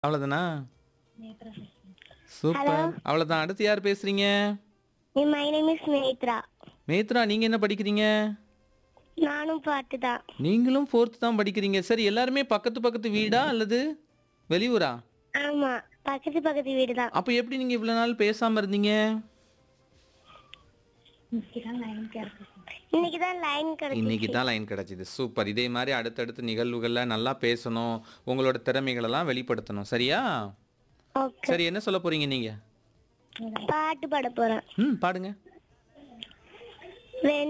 அவ்வளோதானா சூப்பர் அவ்வளோதான் அடுத்து யார் பேசுறீங்க my name is Nethra Mathra நீங்க என்ன படிக்கிறீங்க நானும் பாட்டு தான் நீங்களும் ஃபோர்த் தான் படிக்கிறீங்க சரி எல்லாருமே பக்கத்து பக்கத்து வீடா அல்லது வெளியூரா ஆமா பக்கத்து பக்கத்து வீடு தான் அப்போ எப்படி நீங்க இவ்வளவு நாள் பேசாம இருந்தீங்க இன்னைக்கு தான் லைன் கிடைச்சு இன்னைக்கு தான் லைன் கிடைச்சிது சூப்பர் இதே மாதிரி அடுத்தடுத்த நிகழ்வுகள்ல நல்லா பேசணும் உங்களோட திறமைகளெல்லாம் வெளிப்படுத்தணும் சரியா ஓகே சரி என்ன சொல்ல போறீங்க நீங்க பாட்டு பாட போறேன் ம் பாடுங்க வெண்